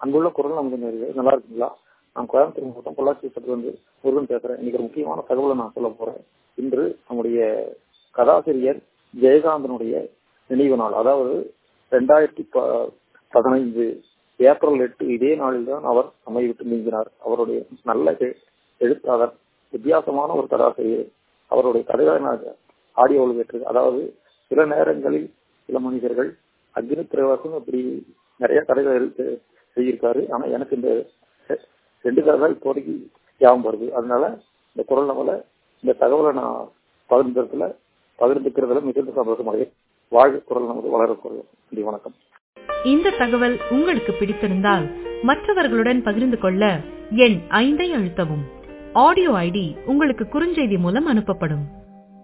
அன்புள்ள குரல் நமக்கு நேர்கள் நல்லா இருக்குங்களா நான் கோயம்புத்தூர் மாவட்டம் பொள்ளாச்சி சட்டத்தில் வந்து முருகன் பேசுறேன் இன்னைக்கு ஒரு முக்கியமான தகவலை நான் சொல்ல போறேன் இன்று நம்முடைய கதாசிரியர் ஜெயகாந்தனுடைய நினைவு நாள் அதாவது ரெண்டாயிரத்தி பதினைந்து ஏப்ரல் எட்டு இதே நாளில் தான் அவர் நம்மை விட்டு நீங்கினார் அவருடைய நல்ல எழுத்தாளர் வித்தியாசமான ஒரு கதாசிரியர் அவருடைய கதைகளை ஆடியோவில் கேட்டிருக்கு அதாவது சில நேரங்களில் சில மனிதர்கள் அக்னி திரைவாசம் அப்படி நிறைய கதைகள் எழுத்து எழுதியிருக்காரு ஆனா எனக்கு இந்த ரெண்டு கதை தான் இப்போதைக்கு ஞாபகம் வருது அதனால இந்த குரல் நவல இந்த தகவலை நான் பகிர்ந்ததுல பகிர்ந்துக்கிறதுல மிகுந்த சந்தோஷம் அடைகிறேன் வாழ்க குரல் நமது வளர குரல் நன்றி வணக்கம் இந்த தகவல் உங்களுக்கு பிடித்திருந்தால் மற்றவர்களுடன் பகிர்ந்து கொள்ள எண் ஐந்தை அழுத்தவும் ஆடியோ ஐடி உங்களுக்கு குறுஞ்செய்தி மூலம் அனுப்பப்படும்